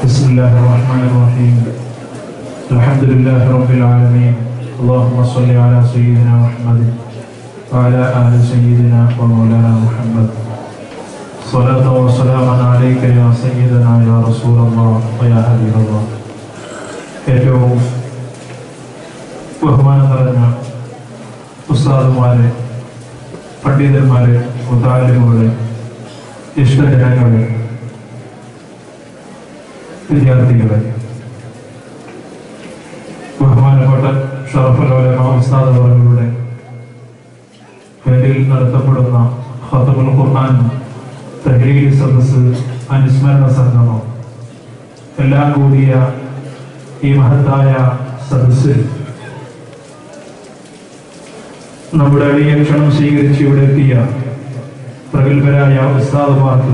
بسم الله الرحمن الرحيم الحمد لله رب العالمين اللهم صل على سيدنا محمد وعلى آل سيدنا ومولانا محمد صلاة وسلاما عليك يا سيدنا يا رسول الله ويا حبيب الله ഏറ്റവും ബഹുമാനം നിറഞ്ഞ ഉസ്താദുമാരെ പണ്ഡിതന്മാരെ മുതാലിമുകളെ ഇഷ്ടജനങ്ങളെ വിദ്യാർത്ഥികളെ ബഹുമാനപ്പെട്ട ഷറഫലോലമ ഉസ്താദ് അവരുടെ പേരിൽ നടത്തപ്പെടുന്ന ഖത്തബുൽ ഖുർആൻ തഹ്ലീൽ സദസ് അനുസ്മരണ സംഗമം എല്ലാം കൂടിയ ഈ മഹത്തായ സദസ്സിൽ നമ്മുടെ എളിയ ക്ഷണം സ്വീകരിച്ച് ഇവിടെ എത്തിയ പ്രഗത്ഭരായ ഉസ്താദുമാർക്ക്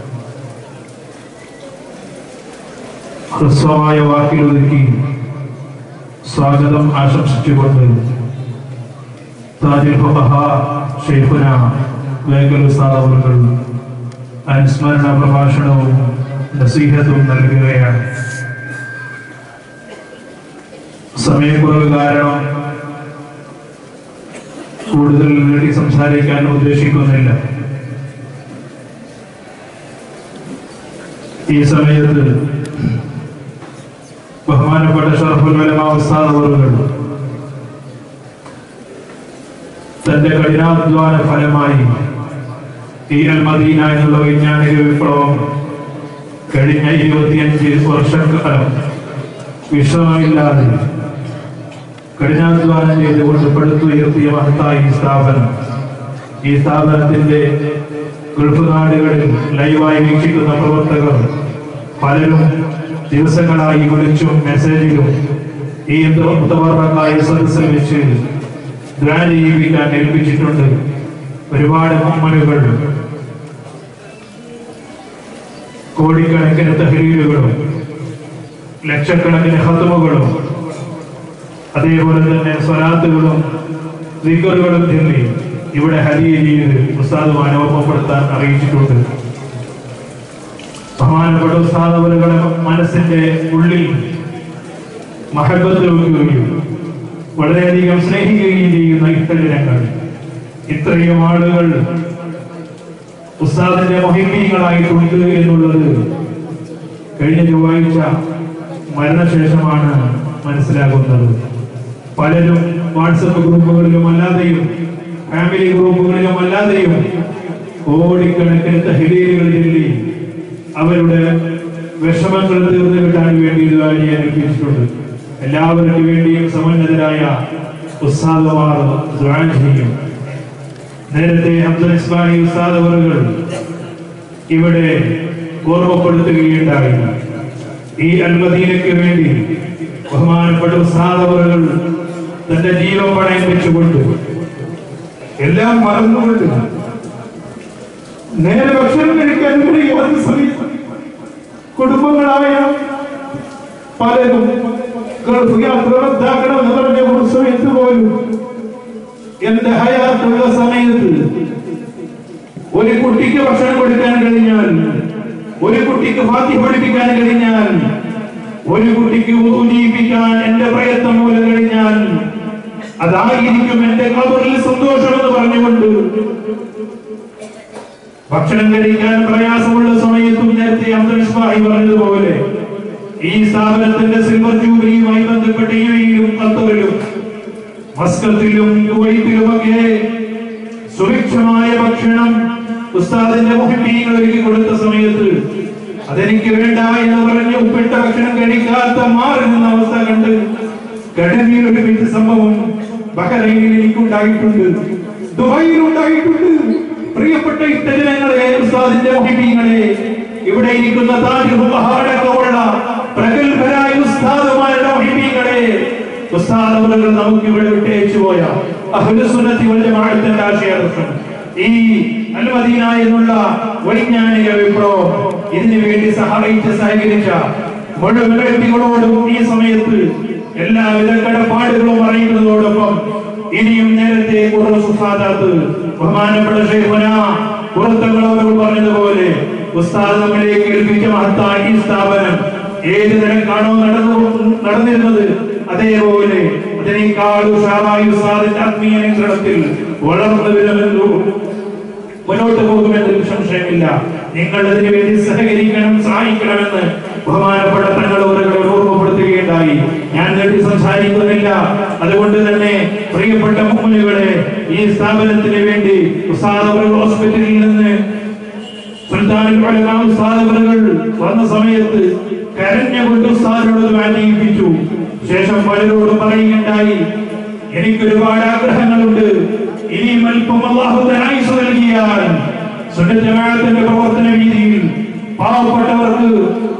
ഹ്രസ്വമായ വാക്കിലൊതുക്കി സ്വാഗതം ആശംസിച്ചുകൊണ്ട് താജിൽ ഫഖഹ ഷെയ്ഖുന വേങ്കൽ ഉസ്താദ് അവர்கள் അനുസ്മരണ പ്രഭാഷണവും നസീഹത്തും നൽകുകയാണ് സമയക്കുറവ് കാരണം കൂടുതൽ നീട്ടി സംസാരിക്കാൻ ഉദ്ദേശിക്കുന്നില്ല ഈ സമയത്ത് ബഹുമാനപ്പെട്ട ഷറഫുൽ ഉലമ ഉസ്താദ് അവറുകൾ തന്റെ കഠിനാധ്വാന ഫലമായി ഈ അൽ മദീന എന്നുള്ള വൈജ്ഞാനിക വിപ്ലവം കഴിഞ്ഞ ഇരുപത്തിയഞ്ച് വർഷക്കാലം വിഷമമില്ലാതെ കഠിനാധ്വാനം ചെയ്തുകൊണ്ട് പടുത്തുയർത്തിയ മഹത്തായ ഈ സ്ഥാപനം ഈ സ്ഥാപനത്തിന്റെ ഗൾഫ് നാടുകളിൽ ലൈവായി വീക്ഷിക്കുന്ന പ്രവർത്തകർ പലരും ദിവസങ്ങളായി വിളിച്ചും മെസ്സേജിലും ഈ മുത്തവർക്കായ സദസ്സിൽ വെച്ച് ദ്വാ ചെയ്യിപ്പിക്കാൻ ഏൽപ്പിച്ചിട്ടുണ്ട് ഒരുപാട് മമ്മലുകൾ കോടിക്കണക്കിന് തഹരീലുകളും ലക്ഷക്കണക്കിന് ഹത്തുമുകളും അതേപോലെ തന്നെ സ്വലാത്തുകളും ദിക്കറുകളും ചൊല്ലി ഇവിടെ ഹരിയ ചെയ്ത് ഉസ്താദുമാനെ ഓർമ്മപ്പെടുത്താൻ അറിയിച്ചിട്ടുണ്ട് ബഹുമാനപ്പെട്ട ഉസ്താദവലുകളെ മനസ്സിന്റെ ഉള്ളിൽ മഹബത്ത് വെക്കുകയും വളരെയധികം സ്നേഹിക്കുകയും ചെയ്യുന്ന ഇത്തരങ്ങൾ ഇത്രയും ആളുകൾ ഉസ്താദിന്റെ മഹിമീങ്ങളായിട്ടുണ്ട് എന്നുള്ളത് കഴിഞ്ഞ ചൊവ്വാഴ്ച മരണശേഷമാണ് മനസ്സിലാകുന്നത് പലരും വാട്സപ്പ് ഗ്രൂപ്പുകളിലും അല്ലാതെയും ഫാമിലി ഗ്രൂപ്പുകളിലും അല്ലാതെയും കോടിക്കണക്കിന് തഹലീലുകൾ ചൊല്ലി അവരുടെ വിഷമങ്ങൾ തീർന്നു കിട്ടാൻ വേണ്ടി ഇത് ചെയ്യാൻ ഏൽപ്പിച്ചിട്ടുണ്ട് എല്ലാവർക്കും വേണ്ടിയും സമന്നതരായ ഉസ്താദമാർ ദ്വാ ചെയ്യും നേരത്തെ അബ്ദുൽ ഇസ്മാഹി ഉസ്താദ് അവറുകൾ ഇവിടെ ഓർമ്മപ്പെടുത്തുകയുണ്ടായി ഈ അൽമദീനയ്ക്ക് വേണ്ടി ബഹുമാനപ്പെട്ട ഉസ്താദ് അവറുകൾ തന്റെ ജീവൻ പണയം വെച്ചുകൊണ്ട് എല്ലാം മറന്നുകൊണ്ട് നേരെ ഭക്ഷണം കഴിക്കാൻ കഴിയാത്ത സമയത്ത് കുടുംബങ്ങളായ പലരും ഗൾഫ് യാത്ര റദ്ദാക്കണം എന്ന് പറഞ്ഞ ഒരു സമയത്ത് പോലും എന്റെ ഹയാത്തുള്ള സമയത്ത് ഒരു കുട്ടിക്ക് ഭക്ഷണം കൊടുക്കാൻ കഴിഞ്ഞാൽ ഒരു കുട്ടിക്ക് ഫാത്തി പഠിപ്പിക്കാൻ കഴിഞ്ഞാൽ ഒരു കുട്ടിക്ക് ഉദു ജീവിക്കാൻ എന്റെ പ്രയത്നം മൂലം കഴിഞ്ഞാൽ അതായിരിക്കും എന്റെ കബറിൽ സന്തോഷം എന്ന് പറഞ്ഞുകൊണ്ട് ഭക്ഷണം കഴിക്കാൻ പ്രയാസമുള്ള സമയത്തും നേരത്തെ അന്തരിഷ്മായി പറഞ്ഞതുപോലെ ഈ സ്ഥാപനത്തിന്റെ സിൽവർ ജൂബിലിയുമായി ബന്ധപ്പെട്ട് യുഎയിലും ഖത്തറിലും മസ്കത്തിലും കുവൈത്തിലുമൊക്കെ സുഭിക്ഷമായ ഭക്ഷണം ഉസ്താദിന്റെ മുഹിബീങ്ങൾ ഒരുക്കി കൊടുത്ത സമയത്ത് അതെനിക്ക് വേണ്ട എന്ന് പറഞ്ഞ് ഉപ്പിട്ട ഭക്ഷണം കഴിക്കാത്ത മാറി നിന്ന അവസ്ഥ കണ്ട് കടലിൽ ഒരു വലിയ സംഭവം ബഹ്റൈനിൽ എനിക്കുണ്ടായിട്ടുണ്ട് ദുബായിൽ ഉണ്ടായിട്ടുണ്ട് പ്രിയപ്പെട്ട ഇഷ്ടജനങ്ങളെ ഉസ്താദിന്റെ മുഹിബീങ്ങളെ ഇവിടെ ഇരിക്കുന്ന താജുള്ള പ്രഗത്ഭരായ ഉസ്താദുമാരുടെ മുഹിബീങ്ങളെ ഉസ്താദ് അവരുകൾ നമുക്ക് ഇവിടെ വിട്ടയച്ചു പോയ അഹ്ലുസുന്നത്തി വൽ ജമാഅത്തിന്റെ ആശയദർശനം ഈ അൽമദീന എന്നുള്ള വൈജ്ഞാനിക വിപ്ലവം ഇതിനു വേണ്ടി സഹായിച്ച് സഹകരിച്ച മുഴുവൻ വ്യക്തികളോടും ഈ സമയത്ത് എല്ലാവിധ കടപ്പാടുകളും അറിയുന്നതോടൊപ്പം ഇനിയും നേരത്തെ കുറവ് സുഖാദാത്ത് ബഹുമാനപ്പെട്ട ഷെയ്ഖുന പുറത്തങ്ങളവർ പറഞ്ഞതുപോലെ ഉസ്താദ് നമ്മിലേക്ക് ഏൽപ്പിച്ച മഹത്തായ ഈ സ്ഥാപനം ഏത് നിലക്കാണോ നടന്നു നടന്നിരുന്നത് അതേപോലെ അതിനേക്കാൾ ഉഷാറായി ഉസ്താദിന്റെ ആത്മീയ നിയന്ത്രണത്തിൽ വളർന്നു വരുമെന്നു മുന്നോട്ട് പോകുമെന്നതിൽ സംശയമില്ല നിങ്ങൾ അതിനു വേണ്ടി സഹകരിക്കണം സഹായിക്കണമെന്ന് ബഹുമാനപ്പെട്ട തങ്ങൾ ഓരോരുത്തരെ ഓർമ്മപ്പെടുത്തുകയുണ്ടായി ഞാൻ നേടി സംസാരിക്കുന്നില്ല അതുകൊണ്ട് തന്നെ പ്രിയപ്പെട്ട മുമ്മുനുകളെ ഈ സ്ഥാപനത്തിന് വേണ്ടി ഉസ്താദ് ഹോസ്പിറ്റലിൽ നിന്ന് സുൽത്താനുൽ ഉലമാ ഉസ്താദ് അവറുകൾ വന്ന സമയത്ത് കരഞ്ഞുകൊണ്ട് ഉസ്താദിനോട് വാനിയിപ്പിച്ചു ശേഷം പലരോടും പറയുകയുണ്ടായി എനിക്ക് ഒരുപാട് ആഗ്രഹങ്ങളുണ്ട് ഇനിയും അല്പം അള്ളാഹു തനായിസ് നൽകിയാൽ സുന്നത്ത് ജമാഅത്തിന്റെ പ്രവർത്തന രീതിയിൽ പാവപ്പെട്ടവർക്ക്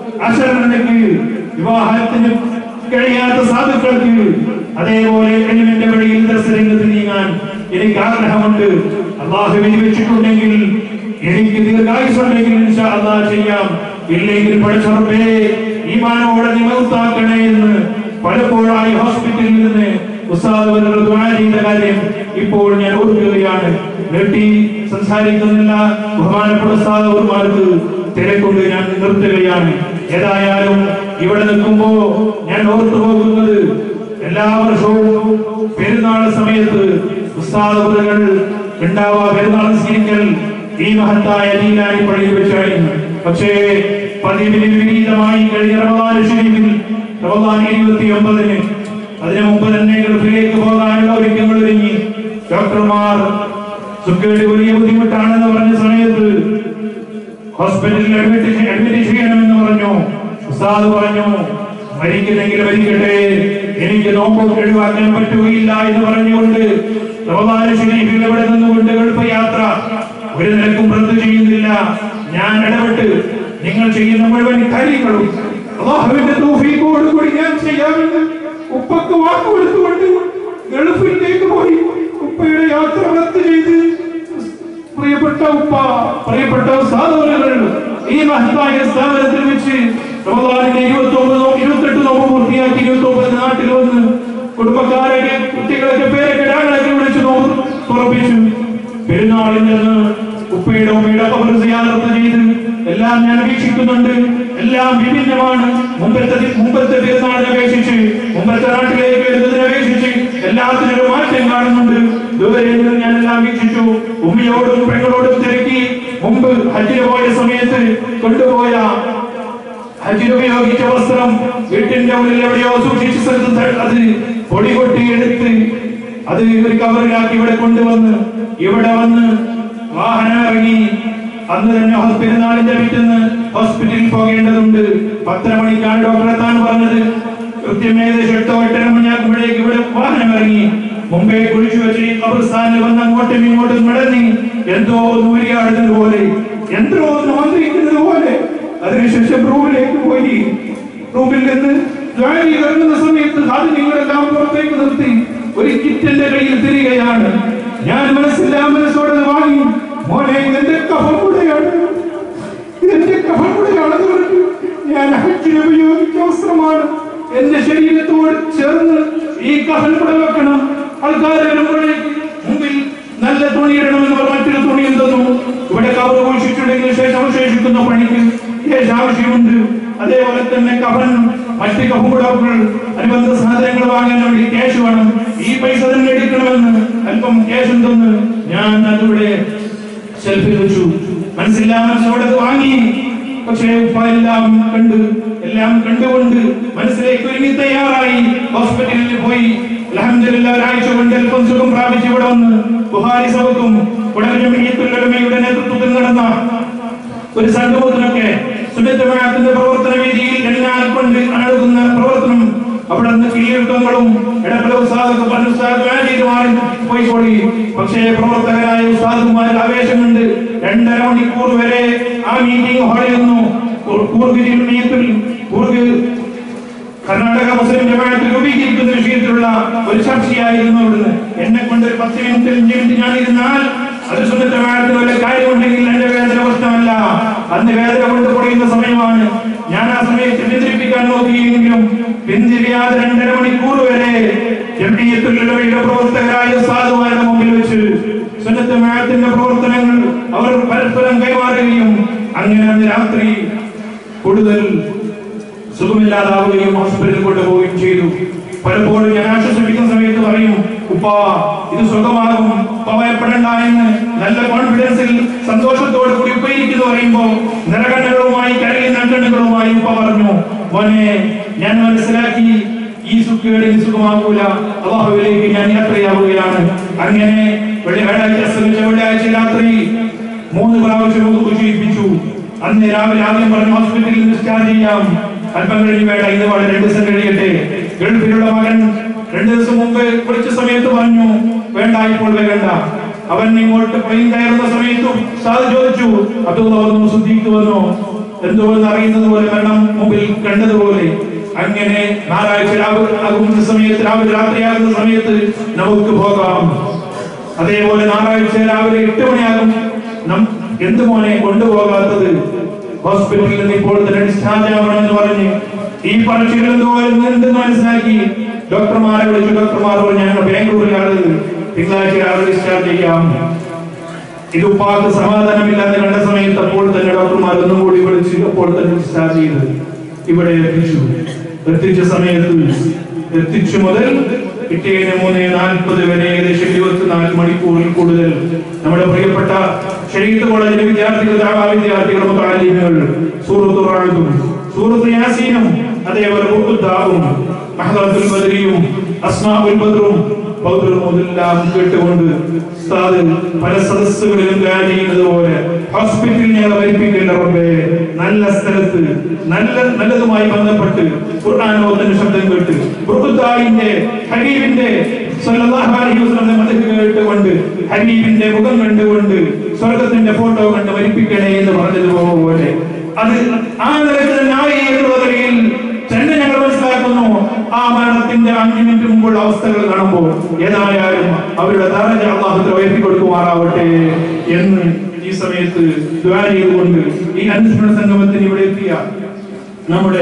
അശരണക്ക് വിവാഹത്തിന് കഴിയാത്ത സാധുക്കൾക്ക് അതേപോലെ എലിമെന്റെ വഴിയിൽ ദർശനത്തിൽ നീങ്ങാൻ എനിക്ക് ആഗ്രഹമുണ്ട് അള്ളാഹു വിധി വെച്ചിട്ടുണ്ടെങ്കിൽ എനിക്ക് ദീർഘായുസുണ്ടെങ്കിൽ ഇൻഷാ അല്ലാഹ് ചെയ്യാം ഇല്ലെങ്കിൽ പഠിച്ചോർപ്പേ ഈമാനോടെ നിമത്താക്കണേ എന്ന് പലപ്പോഴായി ഹോസ്പിറ്റലിൽ നിന്ന് ഉസ്താദ് അവരുടെ ദുആ ചെയ്ത കാര്യം ഇപ്പോൾ ഞാൻ ഓർക്കുകയാണ് വെട്ടി സംസാരിക്കുന്നില്ല ബഹുമാനപ്പെട്ട ഉസ്താദ് അവർക്ക് തിരക്കൊണ്ട് ഞാൻ നിർത്തുകയാണ് ഏതായാലും ഇവിടെ നിൽക്കുമ്പോ ഞാൻ ഓർത്തു പോകുന്നത് എല്ലാ വർഷവും പെരുന്നാൾ സമയത്ത് ഉസ്താദ് അവറുകൾ ഉണ്ടാവുക പെരുന്നാൾ സ്വീകരിക്കൽ ഈ മഹത്തായ ലീലാനി പള്ളിയിൽ വെച്ചായിരുന്നു പക്ഷേ പതിവിന് വിപരീതമായി കഴിഞ്ഞ റമദാൻ ഷരീഫിൽ റമദാൻ ഇരുപത്തി ഒമ്പതിന് അതിനു മുമ്പ് തന്നെ ഗൾഫിലേക്ക് പോകാനുള്ള ഒരുക്കങ്ങൾ ഒരുങ്ങി ഡോക്ടർമാർ സുഖേട് വലിയ ബുദ്ധിമുട്ടാണെന്ന് പറഞ്ഞ സമയത്ത് ഹോസ്പിറ്റലിൽ അഡ്മിറ്റ് ചെയ്യ- അഡ്മിറ്റ് ചെയ്യണമെന്ന് പറഞ്ഞു ഉസ്താദ് പറഞ്ഞു മരിക്കുന്നെങ്കിൽ മരിക്കട്ടെ എനിക്ക് നോമ്പ് ഒഴിവാക്കാൻ പറ്റുകയില്ല എന്ന് പറഞ്ഞുകൊണ്ട് റമദാൻ ഷരീഫിൽ ഇവിടെ നിന്നുകൊണ്ട് ഗൾഫ് യാത്ര ഒരു നിലക്കും റദ്ദു ചെയ്യുന്നില്ല ഞാൻ ഇടപെട്ട് നിങ്ങൾ ചെയ്യുന്ന മുഴുവൻ കാര്യങ്ങളും അള്ളാഹുവിന്റെ തൗഫീഖോട് കൂടി ഞാൻ ചെയ്യാമെന്ന് ഉപ്പക്ക് വാക്ക് കൊടുത്തുകൊണ്ട് ഗൾഫിലേക്ക് പോയി ഉപ്പയുടെ യാത്ര റദ്ദു ചെയ്ത് പ്രിയപ്പെട്ട ഉപ്പ പ്രിയപ്പെട്ട സാധുവലുകൾ ഈ മഹത്തായ സ്ഥാപനത്തിൽ വെച്ച് റമദാനിന്റെ ഇരുപത്തി ഒമ്പത് ഇരുപത്തെട്ട് നോമ്പ് പൂർത്തിയാക്കി ഇരുപത്തി ഒമ്പത് നാട്ടിൽ വന്ന് കുടുംബക്കാരൊക്കെ കുട്ടികളൊക്കെ പേരൊക്കെ ഡാങ്ങളൊക്കെ വിളിച്ചു നോമ്പ് തുറപ്പിച്ചു പെരുന്നാളിൽ നിന്ന് ഉപ്പയുടെ ഉമ്മയുടെ കബർ സിയാറത്ത് ചെയ്ത് എല്ലാം ഞാൻ വീക്ഷിക്കുന്നുണ്ട് എല്ലാം വിഭിന്നമാണ് മുമ്പത്തെ മുമ്പത്തെ പെരുന്നാളിനെ അപേക്ഷിച്ച് മുമ്പത്തെ നാട്ടിലേക്ക് വരുന്നതിനെ അപേക്ഷിച്ച് എല്ലാത്തിനും ഒരു മാറ്റം കാണുന്നുണ്ട് ദൂരെ നിന്ന് ഞാൻ എല്ലാം വീക്ഷിച്ചു ഉമ്മയോടും പെങ്ങളോടും തിരക്കി മുമ്പ് ഹജ്ജിന് പോയ സമയത്ത് കൊണ്ടുപോയ ഹജ്ജിന് ഉപയോഗിച്ച വസ്ത്രം വീട്ടിന്റെ ഉള്ളിൽ എവിടെയോ സൂക്ഷിച്ച സ്ഥലത്ത് ത- അത് പൊടി കൊട്ടി എടുത്ത് അത് ഒരു കവറിലാക്കി ഇവിടെ കൊണ്ടുവന്ന് ഇവിടെ വന്ന് വാഹനം ഇറങ്ങി അന്ന് തന്നെ ഹോസ്- പെരുന്നാളിന്റെ പിറ്റേന്ന് ഹോസ്പിറ്റലിൽ പോകേണ്ടതുണ്ട് പത്തര മണിക്കാണ് ഡോക്ടർ എത്താൻ പറഞ്ഞത് കൃത്യം ഏകദേശം എട്ടോ എട്ടര മണിയാകുമ്പോഴേക്ക് ഇവിടെ വാഹനം ഇറങ്ങി മുമ്പേ കുഴിച്ചു വെച്ച് ഈ കബർസ്ഥാനിൽ വന്ന് അങ്ങോട്ടും ഇങ്ങോട്ടും നടന്നി എന്തോ നൂരിയാടുന്നത് പോലെ എന്തോ ഒന്ന് മന്ത്രിക്കുന്നത് പോലെ അതിനുശേഷം റൂമിലേക്ക് പോയി റൂമിൽ നിന്ന് ജോലി ഇറങ്ങുന്ന സമയത്ത് അത് നിങ്ങളെല്ലാം പുറത്തേക്ക് നിർത്തി ഒരു കിറ്റിന്റെ കയ്യിൽ തിരികെയാണ് ഞാൻ മനസ്സില്ലാ മനസ്സോടെ അത് വാങ്ങി മോനെ ഇതെന്റെ കഫകൂടെയാണ് ഇതെന്റെ കഫകൂടെയാണെന്ന് പറഞ്ഞു ഞാൻ ഹജ്ജിന് ഉപയോഗിച്ച വസ്ത്രമാണ് എന്റെ ശരീരത്തോട് ചേർന്ന് ഈ കഫൻ കൂടെ വെക്കണം ആൾക്കാർ വരുമ്പോഴേക്ക് മുമ്പിൽ നല്ല തുണി ഇടണമെന്ന് പറഞ്ഞ മറ്റൊരു തുണി എന്തെന്നു ഇവിടെ കവർ കുഴിച്ചിട്ടുണ്ടെങ്കിൽ ശേഷം അവശേഷിക്കുന്ന പണിക്ക് ശേഷം ആവശ്യമുണ്ട് അതേപോലെ തന്നെ കഫൻ മറ്റ് കഫുകുടകൾ അനുബന്ധ സാധനങ്ങൾ വാങ്ങാൻ വേണ്ടി ക്യാഷ് വേണം ഈ പൈസ തന്നെ എടുക്കണമെന്ന് അല്പം ക്യാഷ് ഉണ്ടെന്ന് ഞാൻ അതിവിടെ സെൽഫിൽ വെച്ചു മനസ്സില്ലാ മനസ്സോടെ അത് വാങ്ങി പക്ഷേ ഉപ്പ എല്ലാം കണ്ട് എല്ലാം കണ്ടുകൊണ്ട് മനസ്സിലേക്ക് ഒരുങ്ങി തയ്യാറായി ഹോസ്പിറ്റലിൽ പോയി അൽഹംദുലില്ലാ ഒരാഴ്ച കൊണ്ട് അല്പം സുഖം പ്രാപിച്ച് ഇവിടെ വന്ന് ബുഹാരി സഭക്കും ഉടമയുടെ നേതൃത്വത്തിൽ നടന്ന ഒരു സംഗമത്തിനൊക്കെ സുന്നത്തമാത്തിന്റെ പ്രവർത്തന വേദിയിൽ എല്ലാം കൊണ്ട് അഴകുന്ന പ്രവർത്തനം അവിടെ നിന്ന് കീഴ്ത്തങ്ങളും ഇടപെട ഉസ്താദൊക്കെ പറഞ്ഞ ഉസ്താദ് പോയിക്കോളി പക്ഷേ പ്രവർത്തകരായ ഉസ്താദുമാർ ആവേശം കൊണ്ട് രണ്ടര മണിക്കൂർ വരെ ആ മീറ്റിംഗ് ഹാളിൽ നിന്നു കൂർഗ് ജില്ലയിൽ കൂർഗ് കർണാടക മുസ്ലിം ജമാഅത്ത് രൂപീകരിക്കുന്ന വിഷയത്തിലുള്ള ഒരു ചർച്ചയായിരുന്നു അവിടുന്ന് എന്നെ കൊണ്ട് ഒരു പത്ത് മിനിറ്റ് അഞ്ച് മിനിറ്റ് ഞാൻ ഇരുന്നാൽ അത് സുന്നത്ത് ജമാഅത്തിന് വല്ല കാര്യമുണ്ടെങ്കിൽ എന്റെ വേദന പ്രശ്നമല്ല അന്ന് വേദന കൊണ്ട് പൊടിയുന്ന സമയമാണ് ഞാൻ ആ സമയത്ത് പിന്തിരിപ്പിക്കാൻ നോക്കിയെങ്കിലും പിന്തിരിയാതെ രണ്ടര മണിക്കൂർ വരെ ജംഇയ്യത്തുൽ പ്രവർത്തകരായ സാധുമാരുടെ മുമ്പിൽ വെച്ച് സുന്നത്ത് ജമാഅത്തിന്റെ പ്രവർത്തനങ്ങൾ അവർ പരസ്പരം കൈമാറുകയും അങ്ങനെ അന്ന് രാത്രി കൂടുതൽ സുഖമില്ലാതാവുകയും ഹോസ്പിറ്റലിൽ കൊണ്ടുപോവുകയും ചെയ്തു പലപ്പോഴും ഞാൻ ആശ്വസിപ്പിക്കുന്ന സമയത്ത് പറയും ഉപ്പാ ഇത് സുഖമാകും ഉപ്പ ഭയപ്പെടേണ്ട എന്ന് നല്ല കോൺഫിഡൻസിൽ സന്തോഷത്തോടു കൂടി ഉപ്പയിരിക്കുന്നു പറയുമ്പോ നിറകണ്ണുകളുമായി കരയുന്ന കണ്ണുകളുമായി ഉപ്പ പറഞ്ഞു മോനെ ഞാൻ മനസ്സിലാക്കി ഈ സുഖയുടെ സുഖമാകൂല അള്ളാഹുവിലേക്ക് ഞാൻ യാത്രയാവുകയാണ് അങ്ങനെ വെള്ളിയാഴ്ച അസ്തമിച്ച വെള്ളിയാഴ്ച രാത്രി മൂന്ന് പ്രാവശ്യം ഒന്ന് സൂചിപ്പിച്ചു അന്ന് രാവിലെ ആദ്യം പറഞ്ഞു ഹോസ്പിറ്റലിൽ ഡിസ്ചാർജ് ചെയ്യാം അല്പം കഴിഞ്ഞ് വേണ്ട ഇത് വളരെ രണ്ട് ദിവസം കഴിയട്ടെ ഗൾഫിലുള്ള മകൻ രണ്ടു ദിവസം മുമ്പ് കുറച്ച് സമയത്ത് പറഞ്ഞു വേണ്ട ഇപ്പോൾ വേണ്ട അവൻ ഇങ്ങോട്ട് പ്ലെയിൻ കയറുന്ന സമയത്തും സാധു ചോദിച്ചു അബ്ദുള്ള വന്നു സുദ്ദീഖ് വന്നു എന്തോ എന്ന് അറിയുന്നത് പോലെ മരണം മുമ്പിൽ കണ്ടതുപോലെ അങ്ങനെ ഞായറാഴ്ച രാവിലെ ആകുന്ന സമയത്ത് രാവിലെ രാത്രിയാകുന്ന സമയത്ത് നമുക്ക് പോകാം അതേപോലെ ഞായറാഴ്ച രാവിലെ എട്ട് മണിയാകും നം എന്ത് മോനെ കൊണ്ടുപോകാത്തത് ഹോസ്പിറ്റലിൽ നിന്ന് ഇപ്പോൾ തന്നെ ഡിസ്ചാർജ് ആവണമെന്ന് പറഞ്ഞ് ഈ പറച്ചിൽ എന്തോ എന്തെന്ന് മനസ്സിലാക്കി ഡോക്ടർമാരെ വിളിച്ചു ഡോക്ടർമാർ പറഞ്ഞു ഞങ്ങൾ ബാംഗ്ലൂരിലാണ് തിങ്കളാഴ്ച രാവിലെ ഡിസ്ചാർജ് ചെയ്യാം ഇത് ഉപ്പാക്ക് സമാധാനമില്ലാതെ കണ്ട സമയത്ത് അപ്പോൾ തന്നെ ഡോക്ടർമാർ ഒന്നും കൂടി വിളിച്ച് അപ്പോൾ തന്നെ ഡിസ്ചാർജ് ചെയ്ത് ഇവിടെ എത്തിച്ചു എത്തിച്ച സമയത്ത് എത്തിച്ചു മുതൽ പിറ്റേന്ന് മൂന്ന് നാൽപ്പത് വരെ ഏകദേശം ഇരുപത്തിനാല് മണിക്കൂറിൽ കൂടുതൽ നമ്മുടെ പ്രിയപ്പെട്ട ഷെരീത്ത് കോളേജിലെ വിദ്യാർത്ഥികൾ ദാവാ വിദ്യാർത്ഥികൾ മുതാലിമുകൾ സൂറത്ത് റാഴും സൂറത്ത് യാസീനും അതേപോലെ ബുക്കുദ്ദാവും മഹദത്തുൽ ബദരിയും അസ്മാഉൽ ബദറും പൗരമുതെല്ലാം കേട്ടുകൊണ്ട് ഉസ്താദ് പല സദസ്സുകളിലും ഞാൻ ചെയ്യുന്നത് പോലെ ഹോസ്പിറ്റലിൽ ഞങ്ങളെ ഭരിപ്പിക്കില്ല റബ്ബേ നല്ല സ്ഥലത്ത് നല്ല നല്ലതുമായി ബന്ധപ്പെട്ട് ഖുർആാനോദന ശബ്ദം കേട്ട് ബുർഖുദ്ദായിന്റെ ഹബീബിന്റെ സല്ലല്ലാഹു അലൈഹി വസല്ലം മദഹ് കേട്ടുകൊണ്ട് ഹബീബിന്റെ മുഖം കണ്ടുകൊണ്ട് സ്വർഗത്തിന്റെ ഫോട്ടോ കണ്ട് ഭരിപ്പിക്കണേ എന്ന് പറഞ്ഞതുപോലെ അത് ആ നിലയ്ക്ക് തന്നെ ആയി എന്നുള്ള നിലയിൽ തന്നെ ഞങ്ങൾ മനസ്സിലാക്കുന്നു ആ മരണത്തിന്റെ അഞ്ചു മിനിറ്റ് മുമ്പുള്ള അവസ്ഥകൾ കാണുമ്പോൾ ഏതായാലും അവരുടെ തറഞ്ഞ അള്ളാഹുത്തെ ഉയർത്തി കൊടുക്കുമാറാവട്ടെ എന്ന് ഈ സമയത്ത് ദ്വാര ചെയ്തുകൊണ്ട് ഈ അനുസ്മരണ സംഗമത്തിന് ഇവിടെ എത്തിയ നമ്മുടെ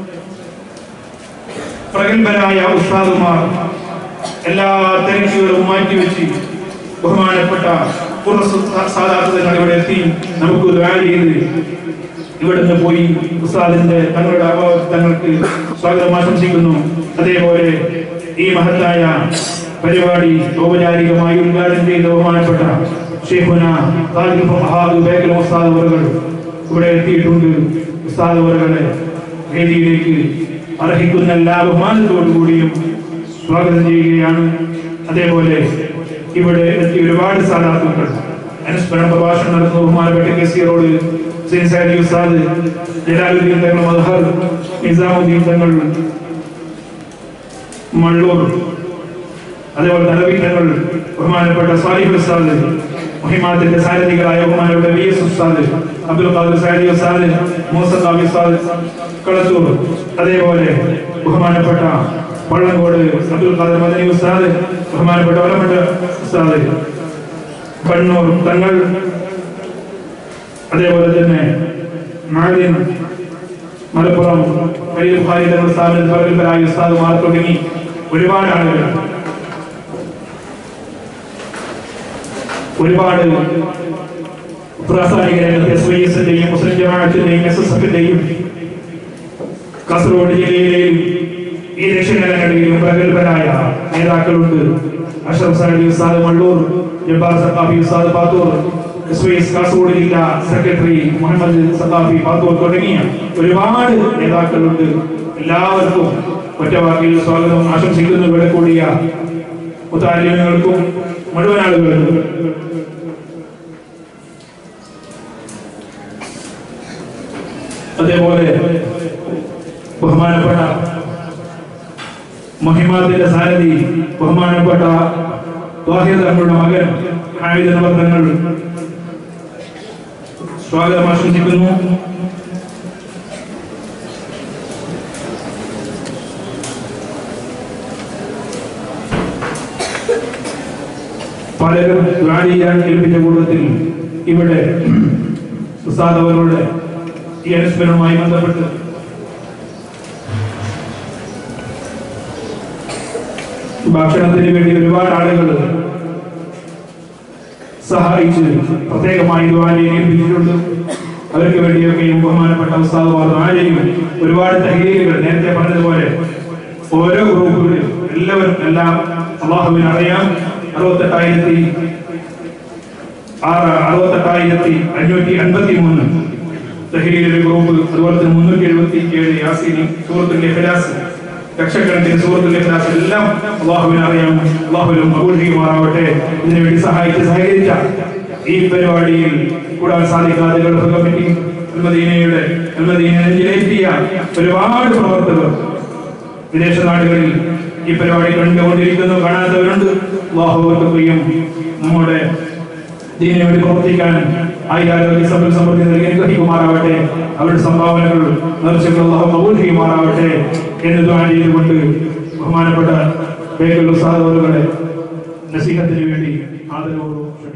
പ്രഗത്ഭരായ ഉസ്താദുമാർ എല്ലാ തിരക്കുകളും മാറ്റിവെച്ച് ബഹുമാനപ്പെട്ട സാധാരണ ഇവിടെ എത്തി നമുക്ക് ദ്വാര ചെയ്ത് ഇവിടുന്ന് പോയി ഉസ്താദിന്റെ തങ്ങളുടെ അഭാവത്തങ്ങൾക്ക് സ്വാഗതം ആശംസിക്കുന്നു അതേപോലെ ഈ മഹത്തായ പരിപാടി ഔപചാരികമായി ഉദ്ഘാടനം ചെയ്ത ബഹുമാനപ്പെട്ട ഷെയ്ഖുന ഖാദിൽ ഫഹാദ് ബേക്കൽ ഉസ്താദ് അവറുകൾ ഇവിടെ എത്തിയിട്ടുണ്ട് ഉസ്താദ് അവറുകളെ വേദിയിലേക്ക് അർഹിക്കുന്ന എല്ലാ ബഹുമാനത്തോടു കൂടിയും സ്വാഗതം ചെയ്യുകയാണ് അതേപോലെ ഇവിടെ എത്തിയ ഒരുപാട് സാധാർത്ഥങ്ങൾ അനുസ്മരണ പ്രഭാഷണം നടത്തുന്ന ബഹുമാനപ്പെട്ട കെസിയറോട് സൈൻസാരി ഉസ്താദ് ജലാലുദ്ദീൻ തങ്ങൾ മദ്ഹർ നിസാമുദ്ദീൻ തങ്ങൾ മള്ളൂർ അതേപോലെ തലവി തങ്ങൾ ബഹുമാനപ്പെട്ട സാലിഹ് ഉസ്താദ് മുഹിമാത്തിന്റെ സാരഥികളായ ബഹുമാനപ്പെട്ട വി എസ് ഉസ്താദ് അബ്ദുൽ ഖാദർ സാരി ഉസ്താദ് മൂസ കാബി ഉസ്താദ് കളത്തൂർ അതേപോലെ ബഹുമാനപ്പെട്ട വള്ളങ്കോട് അബ്ദുൽ ഖാദർ മദനി ഉസ്താദ് ബഹുമാനപ്പെട്ട വലമട്ട ഉസ്താദ് കണ്ണൂർ തങ്ങൾ അതേപോലെ തന്നെ മാലിൻ മലപ്പുറം വലിയ ബുഖാരി തങ്ങൾ സ്ഥാപനത്തിൽ പ്രഗത്ഭരായ ഉസ്താദുമാർ തുടങ്ങി ഒരുപാട് ആളുകൾ ഒരുപാട് പ്രാസ്ഥാനികരായ എസ് വൈ എസിന്റെയും മുസ്ലിം ജമാഅത്തിന്റെയും എസ് എസ് എഫിന്റെയും കാസർഗോഡ് ജില്ലയിലെയും ഈ ദക്ഷിണകടയിലും പ്രഗത്ഭരായ നേതാക്കളുണ്ട് അഷറഫ് സാലി ഉസ്താദ് മള്ളൂർ ജബ്ബാർ സഖാഫി ഉസ്താദ് Pathur S Y S Kasaragod ജില്ലാ സെക്രട്ടറി മുഹമ്മദ് സഖാഫി പാത്തൂർ തുടങ്ങിയ ഒരുപാട് നേതാക്കളുണ്ട് എല്ലാവർക്കും ഒറ്റവാക്കിൽ സ്വാഗതം ആശംസിക്കുന്നു ഇവിടെ കൂടിയ മുത്താലിമകൾക്കും മുഴുവൻ ആളുകൾക്കും അതേപോലെ ബഹുമാനപ്പെട്ട മഹിമാത്തിന്റെ സാരഥി ബഹുമാനപ്പെട്ട വാഹിദ് തങ്ങളുടെ മകൻ ഹാമിദ് നവർത്തങ്ങൾ സ്വാഗതം ആശംസിക്കുന്നു പലരും ദ്വാരിയാൻ ഏൽപ്പിച്ച കൂട്ടത്തിൽ ഇവിടെ ഉസ്താദ് അവരുടെ ഈ അനുസ്മരണവുമായി ബന്ധപ്പെട്ട് ഭക്ഷണത്തിന് വേണ്ടി ഒരുപാട് ആളുകൾ സഹായിച്ച് പ്രത്യേകമായി ദ്വാരയെ ഏൽപ്പിച്ചിട്ടുണ്ട് അവർക്ക് വേണ്ടിയൊക്കെയും ബഹുമാനപ്പെട്ട ഉസ്താദുമാർ ആരെയും ഒരുപാട് തഹീലുകൾ നേരത്തെ പറഞ്ഞതുപോലെ ഓരോ ഗ്രൂപ്പുകളിലും എല്ലാവരും എല്ലാം അള്ളാഹുവിന് അറിയാം അറുപത്തെട്ടായിരത്തി ആറ് അറുപത്തെട്ടായിരത്തി അഞ്ഞൂറ്റി അൻപത്തി മൂന്ന് തഹീലിലെ ഗ്രൂപ്പ് അതുപോലെ തന്നെ മുന്നൂറ്റി എഴുപത്തി ഏഴ് യാസീനി സൂറത്തുൽ ഇഖ്ലാസ് ലക്ഷക്കണക്കിന് സൂറത്തുൽ ഇഖ്ലാസ് എല്ലാം അള്ളാഹുവിനെ അറിയാം അള്ളാഹുവിനും അപൂർഹിക്കുമാറാവട്ടെ ഇതിനു വേണ്ടി സഹായിച്ച് സഹകരിച്ച ഈ പരിപാടിയിൽ കൂടാൻ സാധിക്കാതെ ഗൾഫ് കമ്മിറ്റി അൽമദീനയുടെ അൽമദീനയിലെത്തിയ ഒരുപാട് പ്രവർത്തകർ വിദേശ നാടുകളിൽ ഈ പരിപാടി കണ്ടുകൊണ്ടിരിക്കുന്നു കാണാത്തവരുണ്ട് അള്ളാഹു അവർക്കൊക്കെയും നമ്മുടെ ദീനിന് വേണ്ടി പ്രവർത്തിക്കാൻ ആയിരാരോഗ്യ സമ്പൽ സമൃദ്ധി നൽകി അനുഗ്രഹിക്കുമാറാവട്ടെ അവരുടെ സംഭാവനകൾ നേർച്ചകൾ അള്ളാഹു കബൂൽ ചെയ്യുമാറാവട്ടെ എന്ന് ദ്വാ ചെയ്തുകൊണ്ട് ബഹുമാനപ്പെട്ട ബേക്കൽ ഉസ്താദ് അവരുടെ നസീഹത്തിന് വേണ്ടി ആദരവോടും